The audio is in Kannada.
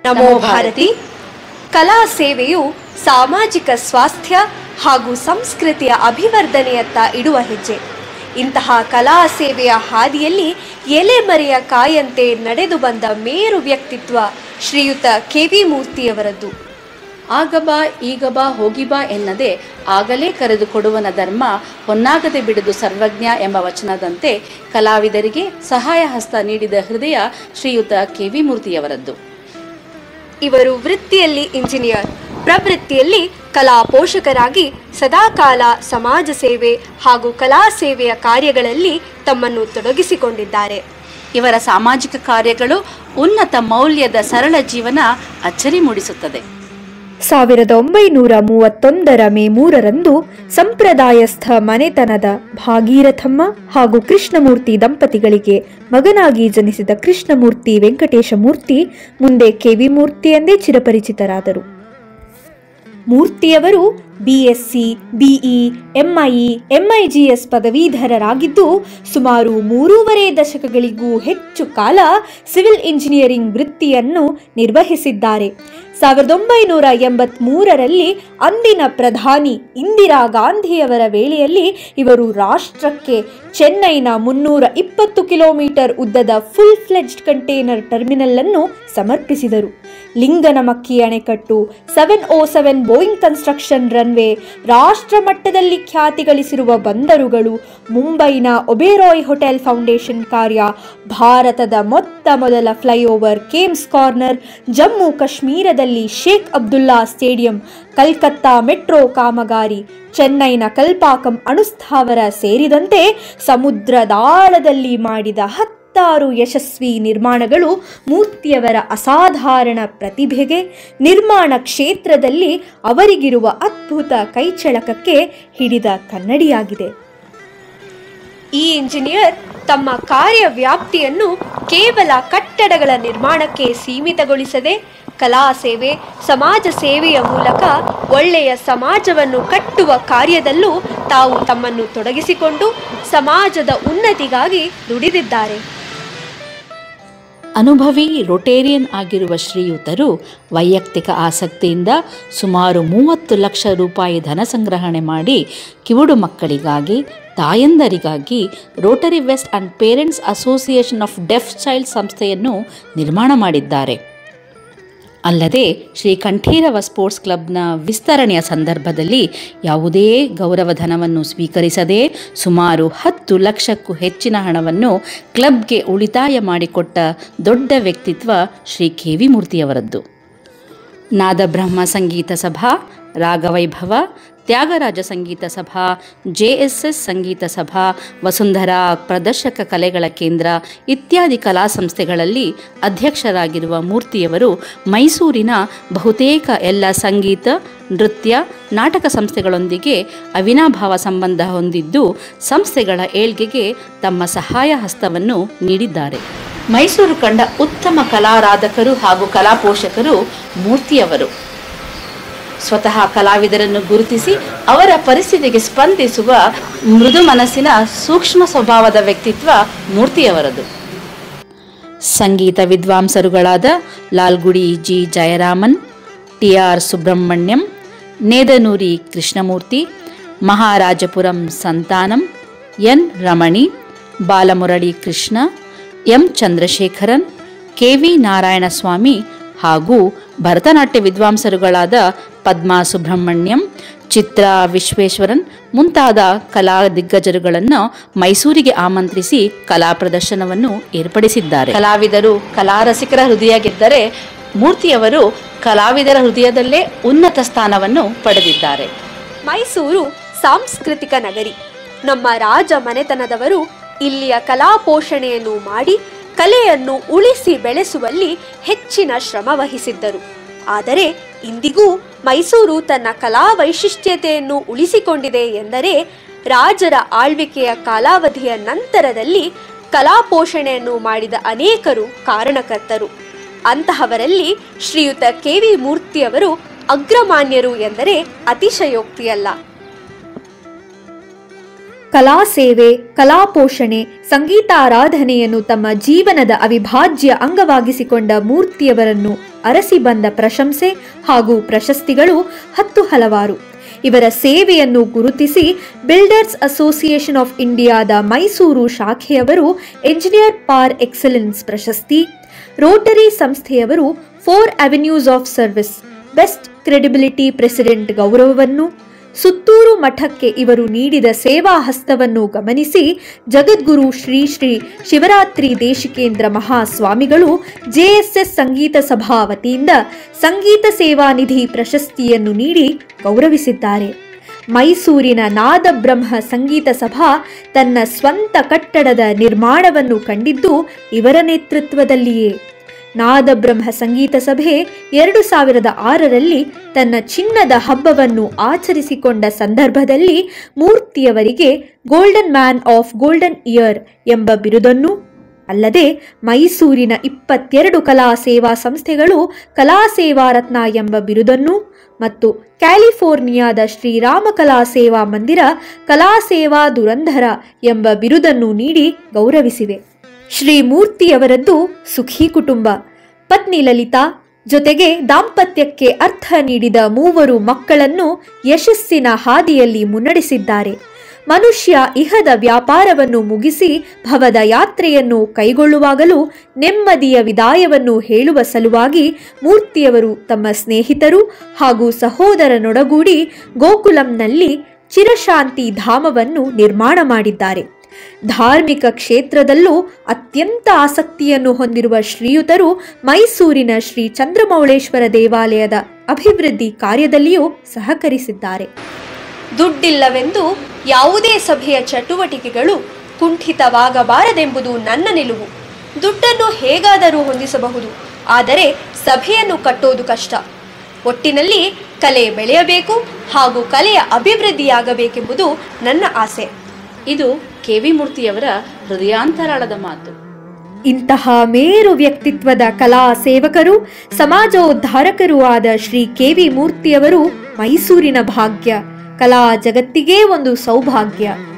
ನಮೋ ಭಾರತಿ ಕಲಾ ಸೇವೆಯು ಸಾಮಾಜಿಕ ಸ್ವಾಸ್ಥ್ಯ ಹಾಗೂ ಸಂಸ್ಕೃತಿಯ ಅಭಿವರ್ಧನೆಯತ್ತ ಇಡುವ ಹೆಜ್ಜೆ ಇಂತಹ ಕಲಾ ಸೇವೆಯ ಹಾದಿಯಲ್ಲಿ ಎಲೆಮರೆಯ ಕಾಯಂತೆ ನಡೆದು ಬಂದ ಮೇರು ವ್ಯಕ್ತಿತ್ವ ಶ್ರೀಯುತ ಕೆ ವಿ ಮೂರ್ತಿಯವರದ್ದು ಆಗ ಬಾ ಈಗ ಬಾ ಹೋಗಿ ಬಾ ಎನ್ನದೆ ಆಗಲೇ ಕರೆದು ಕೊಡುವನ ಧರ್ಮ ಹೊನ್ನಾಗದೆ ಬಿಡುದು ಸರ್ವಜ್ಞ ಎಂಬ ವಚನದಂತೆ ಕಲಾವಿದರಿಗೆ ಸಹಾಯ ಹಸ್ತ ನೀಡಿದ ಹೃದಯ ಶ್ರೀಯುತ ಕೆ ವಿ ಮೂರ್ತಿಯವರದ್ದು ಇವರು ವೃತ್ತಿಯಲ್ಲಿ ಇಂಜಿನಿಯರ್ ಪ್ರವೃತ್ತಿಯಲ್ಲಿ ಕಲಾ ಪೋಷಕರಾಗಿ ಸದಾಕಾಲ ಸಮಾಜ ಸೇವೆ ಹಾಗೂ ಕಲಾ ಸೇವೆಯ ಕಾರ್ಯಗಳಲ್ಲಿ ತಮ್ಮನ್ನು ತೊಡಗಿಸಿಕೊಂಡಿದ್ದಾರೆ ಇವರ ಸಾಮಾಜಿಕ ಕಾರ್ಯಗಳು ಉನ್ನತ ಮೌಲ್ಯದ ಸರಳ ಜೀವನ ಅಚ್ಚರಿ ಮೂಡಿಸುತ್ತದೆ ಸಾವಿರದ ಒಂಬೈನೂರ ಮೂವತ್ತೊಂದರ ಮೇ ಮೂರರಂದು ಸಂಪ್ರದಾಯಸ್ಥ ಮನೆತನದ ಭಾಗೀರಥಮ್ಮ ಹಾಗೂ ಕೃಷ್ಣಮೂರ್ತಿ ದಂಪತಿಗಳಿಗೆ ಮಗನಾಗಿ ಜನಿಸಿದ ಕೃಷ್ಣಮೂರ್ತಿ ವೆಂಕಟೇಶಮೂರ್ತಿ ಮುಂದೆ ಕೆವಿ ಮೂರ್ತಿ ಎಂದೇ ಚಿರಪರಿಚಿತರಾದರು ಮೂರ್ತಿಯವರು ಬಿಎಸ್ಸಿ ಬಿಇ ಎಂಐಇ ಎಂಐಜಿಎಸ್ ಪದವೀಧರರಾಗಿದ್ದು ಸುಮಾರು ಮೂರೂವರೆ ದಶಕಗಳಿಗೂ ಹೆಚ್ಚು ಕಾಲ ಸಿವಿಲ್ ಇಂಜಿನಿಯರಿಂಗ್ ವೃತ್ತಿಯನ್ನು ನಿರ್ವಹಿಸಿದ್ದಾರೆ ಸಾವಿರದ ಒಂಬೈನೂರ ಎಂಬತ್ಮೂರರಲ್ಲಿ ಅಂದಿನ ಪ್ರಧಾನಿ ಇಂದಿರಾ ಗಾಂಧಿಯವರ ವೇಳೆಯಲ್ಲಿ ಇವರು ರಾಷ್ಟ್ರಕ್ಕೆ ಚೆನ್ನೈನ ಮುನ್ನೂರ ಇಪ್ಪತ್ತು ಕಿಲೋಮೀಟರ್ ಉದ್ದದ ಫುಲ್ ಫ್ಲೆಜ್ಡ್ ಕಂಟೈನರ್ ಟರ್ಮಿನಲ್ ಅನ್ನು ಸಮರ್ಪಿಸಿದರು ಲಿಂಗನಮಕ್ಕಿ ಅಣೆಕಟ್ಟು seven O seven Boeing construction runway ರಾಷ್ಟ್ರ ಮಟ್ಟದಲ್ಲಿ ಖ್ಯಾತಿ ಗಳಿಸಿರುವ ಬಂದರುಗಳು ಮುಂಬೈನ ಒಬೇರಾಯ್ ಹೋಟೆಲ್ ಫೌಂಡೇಶನ್ ಕಾರ್ಯ ಭಾರತದ ಮೊತ್ತ ಮೊದಲ ಫ್ಲೈಓವರ್ ಕೇಮ್ಸ್ ಕಾರ್ನರ್ ಜಮ್ಮು ಕಾಶ್ಮೀರದಲ್ಲಿ ಶೇಖ್ ಅಬ್ದುಲ್ಲಾ ಸ್ಟೇಡಿಯಂ ಕಲ್ಕತ್ತಾ ಮೆಟ್ರೋ ಕಾಮಗಾರಿ ಚೆನ್ನೈನ ಕಲ್ಪಾಕಂ ಅಣುಸ್ಥಾವರ ಸೇರಿದಂತೆ ಸಮುದ್ರದಾಳದಲ್ಲಿ ಮಾಡಿದ ಹತ್ತಾರು ಯಶಸ್ವಿ ನಿರ್ಮಾಣಗಳು ಮೂರ್ತಿಯವರ ಅಸಾಧಾರಣ ಪ್ರತಿಭೆಗೆ ನಿರ್ಮಾಣ ಕ್ಷೇತ್ರದಲ್ಲಿ ಅವರಿಗಿರುವ ಅದ್ಭುತ ಕೈಚಳಕಕ್ಕೆ ಹಿಡಿದ ಕನ್ನಡಿಯಾಗಿದೆ ಈ ಇಂಜಿನಿಯರ್ ತಮ್ಮ ಕಾರ್ಯ ವ್ಯಾಪ್ತಿಯನ್ನು ಕೇವಲ ಕಟ್ಟಡಗಳ ನಿರ್ಮಾಣಕ್ಕೆ ಸೀಮಿತಗೊಳಿಸದೆ ಕಲಾ ಸೇವೆ ಸಮಾಜ ಸೇವೆಯ ಮೂಲಕ ಒಳ್ಳೆಯ ಸಮಾಜವನ್ನು ಕಟ್ಟುವ ಕಾರ್ಯದಲ್ಲೂ ತಾವು ತಮ್ಮನ್ನು ತೊಡಗಿಸಿಕೊಂಡು ಸಮಾಜದ ಉನ್ನತಿಗಾಗಿ ದುಡಿದಿದ್ದಾರೆ ಅನುಭವಿ ರೊಟೇರಿಯನ್ ಆಗಿರುವ ಶ್ರೀಯುತರು ವೈಯಕ್ತಿಕ ಆಸಕ್ತಿಯಿಂದ ಸುಮಾರು ಮೂವತ್ತು ಲಕ್ಷ ರೂಪಾಯಿ ಧನ ಸಂಗ್ರಹಣೆ ಮಾಡಿ ಕಿವುಡು ಮಕ್ಕಳಿಗಾಗಿ ತಾಯಂದರಿಗಾಗಿ Rotary West and parents association of deaf child ಸಂಸ್ಥೆಯನ್ನು ನಿರ್ಮಾಣ ಮಾಡಿದ್ದಾರೆ ಅಲ್ಲದೆ ಶ್ರೀ ಕಂಠೀರವ ಸ್ಪೋರ್ಟ್ಸ್ ಕ್ಲಬ್ನ ವಿಸ್ತರಣೆಯ ಸಂದರ್ಭದಲ್ಲಿ ಯಾವುದೇ ಗೌರವಧನವನ್ನು ಸ್ವೀಕರಿಸದೆ ಸುಮಾರು ಹತ್ತು ಲಕ್ಷಕ್ಕೂ ಹೆಚ್ಚಿನ ಹಣವನ್ನು ಕ್ಲಬ್ಗೆ ಉಳಿತಾಯ ಮಾಡಿಕೊಟ್ಟ ದೊಡ್ಡ ವ್ಯಕ್ತಿತ್ವ ಶ್ರೀ ಕೆ ವಿ ಮೂರ್ತಿಯವರದ್ದು ನಾದಬ್ರಹ್ಮ ಸಂಗೀತ ಸಭಾ ರಾಗವೈಭವ ತ್ಯಾಗರಾಜ ಸಂಗೀತ ಸಭಾ ಜೆ ಎಸ್ ಎಸ್ ಸಂಗೀತ ಸಭಾ ವಸುಂಧರಾ ಪ್ರದರ್ಶಕ ಕಲೆಗಳ ಕೇಂದ್ರ ಇತ್ಯಾದಿ ಕಲಾ ಸಂಸ್ಥೆಗಳಲ್ಲಿ ಅಧ್ಯಕ್ಷರಾಗಿರುವ ಮೂರ್ತಿಯವರು ಮೈಸೂರಿನ ಬಹುತೇಕ ಎಲ್ಲ ಸಂಗೀತ ನೃತ್ಯ ನಾಟಕ ಸಂಸ್ಥೆಗಳೊಂದಿಗೆ ಅವಿನಾಭಾವ ಸಂಬಂಧ ಹೊಂದಿದ್ದು ಸಂಸ್ಥೆಗಳ ಏಳ್ಗೆಗೆ ತಮ್ಮ ಸಹಾಯ ಹಸ್ತವನ್ನು ನೀಡಿದ್ದಾರೆ ಮೈಸೂರು ಕಂಡ ಉತ್ತಮ ಕಲಾರಾಧಕರು ಹಾಗೂ ಕಲಾ ಪೋಷಕರು ಮೂರ್ತಿಯವರು ಸ್ವತಃ ಕಲಾವಿದರನ್ನು ಗುರುತಿಸಿ ಅವರ ಪರಿಸ್ಥಿತಿಗೆ ಸ್ಪಂದಿಸುವ ಮೃದು ಮನಸ್ಸಿನ ಸೂಕ್ಷ್ಮ ಸ್ವಭಾವದ ವ್ಯಕ್ತಿತ್ವ ಮೂರ್ತಿಯವರದು ಸಂಗೀತ ವಿದ್ವಾಂಸರುಗಳಾದ Lalgudi G Jayaraman T R Subrahmanyam Nedunuri Krishnamurthy Maharajapuram Santhanam N Ramani Balamurali Krishna M Chandrasekaran K V Narayanaswamy ಹಾಗೂ ಭರತನಾಟ್ಯ ವಿದ್ವಾಂಸರುಗಳಾದ ಪದ್ಮಾ ಸುಬ್ರಹ್ಮಣ್ಯಂ ಚಿತ್ರ ವಿಶ್ವೇಶ್ವರನ್ ಮುಂತಾದ ಕಲಾ ದಿಗ್ಗಜರುಗಳನ್ನು ಮೈಸೂರಿಗೆ ಆಮಂತ್ರಿಸಿ ಕಲಾ ಪ್ರದರ್ಶನವನ್ನು ಏರ್ಪಡಿಸಿದ್ದಾರೆ ಕಲಾವಿದರು ಕಲಾರಸಿಕರ ಹೃದಯ ಗೆದ್ದರೆ ಮೂರ್ತಿಯವರು ಕಲಾವಿದರ ಹೃದಯದಲ್ಲೇ ಉನ್ನತ ಸ್ಥಾನವನ್ನು ಪಡೆದಿದ್ದಾರೆ ಮೈಸೂರು ಸಾಂಸ್ಕೃತಿಕ ನಗರಿ ನಮ್ಮ ರಾಜ ಮನೆತನದವರು ಇಲ್ಲಿಯ ಕಲಾ ಪೋಷಣೆಯನ್ನು ಮಾಡಿ ಕಲೆಯನ್ನು ಉಳಿಸಿ ಬೆಳೆಸುವಲ್ಲಿ ಹೆಚ್ಚಿನ ಶ್ರಮ ವಹಿಸಿದ್ದರು ಆದರೆ ಇಂದಿಗೂ ಮೈಸೂರು ತನ್ನ ಕಲಾ ವೈಶಿಷ್ಟ್ಯತೆಯನ್ನು ಉಳಿಸಿಕೊಂಡಿದೆ ಎಂದರೆ ರಾಜರ ಆಳ್ವಿಕೆಯ ಕಾಲಾವಧಿಯ ನಂತರದಲ್ಲಿ ಕಲಾ ಪೋಷಣೆಯನ್ನು ಮಾಡಿದ ಅನೇಕರು ಕಾರಣಕರ್ತರು ಅಂತಹವರಲ್ಲಿ ಶ್ರೀಯುತ ಕೆ ವಿ ಮೂರ್ತಿಯವರು ಅಗ್ರಮಾನ್ಯರು ಎಂದರೆ ಅತಿಶಯೋಕ್ತಿಯಲ್ಲ ಕಲಾ ಸೇವೆ ಕಲಾ ಪೋಷಣೆ ಸಂಗೀತಾರಾಧನೆಯನ್ನು ತಮ್ಮ ಜೀವನದ ಅವಿಭಾಜ್ಯ ಅಂಗವಾಗಿಸಿಕೊಂಡ ಮೂರ್ತಿಯವರನ್ನು ಅರಸಿ ಬಂದ ಪ್ರಶಂಸೆ ಹಾಗೂ ಪ್ರಶಸ್ತಿಗಳು ಹತ್ತು ಹಲವಾರು ಇವರ ಸೇವೆಯನ್ನು ಗುರುತಿಸಿ ಬಿಲ್ಡರ್ಸ್ ಅಸೋಸಿಯೇಷನ್ ಆಫ್ ಇಂಡಿಯಾದ ಮೈಸೂರು ಶಾಖೆಯವರು ಎಂಜಿನಿಯರ್ ಪಾರ್ ಎಕ್ಸಲೆನ್ಸ್ ಪ್ರಶಸ್ತಿ ರೋಟರಿ ಸಂಸ್ಥೆಯವರು four avenues of service best credibility president ಗೌರವವನ್ನು ಸುತ್ತೂರು ಮಠಕ್ಕೆ ಇವರು ನೀಡಿದ ಸೇವಾ ಹಸ್ತವನ್ನು ಗಮನಿಸಿ ಜಗದ್ಗುರು ಶ್ರೀ ಶ್ರೀ ಶಿವರಾತ್ರಿ ದೇಶಿಕೇಂದ್ರ ಮಹಾಸ್ವಾಮಿಗಳು ಜೆಎಸ್ಎಸ್ ಸಂಗೀತ ಸಭಾ ವತಿಯಿಂದ ಸಂಗೀತ ಸೇವಾ ನಿಧಿ ಪ್ರಶಸ್ತಿಯನ್ನು ನೀಡಿ ಗೌರವಿಸಿದ್ದಾರೆ ಮೈಸೂರಿನ ನಾದಬ್ರಹ್ಮ ಸಂಗೀತ ಸಭಾ ತನ್ನ ಸ್ವಂತ ಕಟ್ಟಡದ ನಿರ್ಮಾಣವನ್ನು ಕಂಡಿದ್ದು ಇವರ ನೇತೃತ್ವದಲ್ಲಿಯೇ ನಾದಬ್ರಹ್ಮ ಸಂಗೀತ ಸಭೆ ಎರಡು ಸಾವಿರದ ಆರರಲ್ಲಿ ತನ್ನ ಚಿನ್ನದ ಹಬ್ಬವನ್ನು ಆಚರಿಸಿಕೊಂಡ ಸಂದರ್ಭದಲ್ಲಿ ಮೂರ್ತಿಯವರಿಗೆ golden man of golden year ಎಂಬ ಬಿರುದನ್ನು ಅಲ್ಲದೆ ಮೈಸೂರಿನ ಇಪ್ಪತ್ತೆರಡು ಕಲಾ ಸೇವಾ ಸಂಸ್ಥೆಗಳು ಕಲಾ ಸೇವಾ ರತ್ನ ಎಂಬ ಬಿರುದನ್ನು ಮತ್ತು ಕ್ಯಾಲಿಫೋರ್ನಿಯಾದ ಶ್ರೀರಾಮ ಕಲಾ ಸೇವಾ ಮಂದಿರ ಕಲಾ ಸೇವಾ ದುರಂಧರ ಎಂಬ ಬಿರುದನ್ನು ನೀಡಿ ಗೌರವಿಸಿವೆ ಶ್ರೀ ಮೂರ್ತಿಯವರದ್ದು ಸುಖಿ ಕುಟುಂಬ ಪತ್ನಿ ಲಲಿತಾ ಜೊತೆಗೆ ದಾಂಪತ್ಯಕ್ಕೆ ಅರ್ಥ ನೀಡಿದ ಮೂವರು ಮಕ್ಕಳನ್ನು ಯಶಸ್ಸಿನ ಹಾದಿಯಲ್ಲಿ ಮುನ್ನಡೆಸಿದ್ದಾರೆ ಮನುಷ್ಯ ಇಹದ ವ್ಯಾಪಾರವನ್ನು ಮುಗಿಸಿ ಭವದ ಯಾತ್ರೆಯನ್ನು ಕೈಗೊಳ್ಳುವಾಗಲೂ ನೆಮ್ಮದಿಯ ವಿದಾಯವನ್ನು ಹೇಳುವ ಸಲುವಾಗಿ ಮೂರ್ತಿಯವರು ತಮ್ಮ ಸ್ನೇಹಿತರು ಹಾಗೂ ಸಹೋದರನೊಡಗೂಡಿ ಗೋಕುಲಂನಲ್ಲಿ ಚಿರಶಾಂತಿ ಧಾಮವನ್ನು ನಿರ್ಮಾಣ ಮಾಡಿದ್ದಾರೆ ಧಾರ್ಮಿಕ ಕ್ಷೇತ್ರದಲ್ಲೂ ಅತ್ಯಂತ ಆಸಕ್ತಿಯನ್ನು ಹೊಂದಿರುವ ಶ್ರೀಯುತರು ಮೈಸೂರಿನ ಶ್ರೀ ಚಂದ್ರಮೌಳೇಶ್ವರ ದೇವಾಲಯದ ಅಭಿವೃದ್ಧಿ ಕಾರ್ಯದಲ್ಲಿಯೂ ಸಹಕರಿಸಿದ್ದಾರೆ ದುಡ್ಡಿಲ್ಲವೆಂದು ಯಾವುದೇ ಸಭೆಯ ಚಟುವಟಿಕೆಗಳು ಕುಂಠಿತವಾಗಬಾರದೆಂಬುದು ನನ್ನ ನಿಲುವು ದುಡ್ಡನ್ನು ಹೇಗಾದರೂ ಹೊಂದಿಸಬಹುದು ಆದರೆ ಸಭೆಯನ್ನು ಕಟ್ಟೋದು ಕಷ್ಟ ಒಟ್ಟಿನಲ್ಲಿ ಕಲೆ ಬೆಳೆಯಬೇಕು ಹಾಗೂ ಕಲೆಯ ಅಭಿವೃದ್ಧಿಯಾಗಬೇಕೆಂಬುದು ನನ್ನ ಆಸೆ ಇದು ಕೆ ವಿ ಮೂರ್ತಿಯವರ ಹೃದಯಾಂತರಾಳದ ಮಾತು ಇಂತಹ ಮೇರು ವ್ಯಕ್ತಿತ್ವದ ಕಲಾ ಸೇವಕರು ಸಮಾಜೋದ್ಧಾರಕರೂ ಆದ ಶ್ರೀ ಕೆ ವಿ ಮೂರ್ತಿಯವರು ಮೈಸೂರಿನ ಭಾಗ್ಯ ಕಲಾ ಜಗತ್ತಿಗೇ ಒಂದು ಸೌಭಾಗ್ಯ